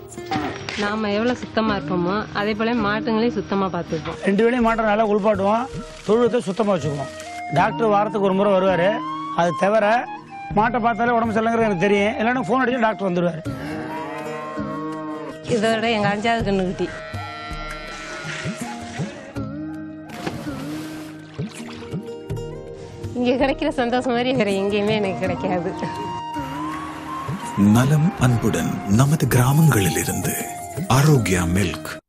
நாம எவ்வளவு சுத்தமா இருப்போமோ அதே போல மாட்டுங்களையும் சுத்தமா பார்த்துப்போம் ரெண்டு வேளையும் மாட்டை நல்லா குளிப்பாட்டுவோம் தொழுவத்தை சுத்தமாக வச்சுக்குவோம் டாக்டர் வாரத்துக்கு ஒரு முறை வருவார் அது தவிர மாட்டை பார்த்தாலே உடம்பு சரியில்லைங்கிறது எனக்கு தெரியும் இல்லைன்னா ஃபோன் அடிச்சு டாக்டர் வந்துடுவார் இதோட எங்க அஞ்சாவது கண்ணுக்குட்டி இங்க கிடைக்கிற சந்தோஷம் மாதிரி வேற எங்கேயுமே எனக்கு கிடைக்காது நலம் அன்புடன் நமது கிராமங்களிலிருந்து ஆரோக்கியா மில்க்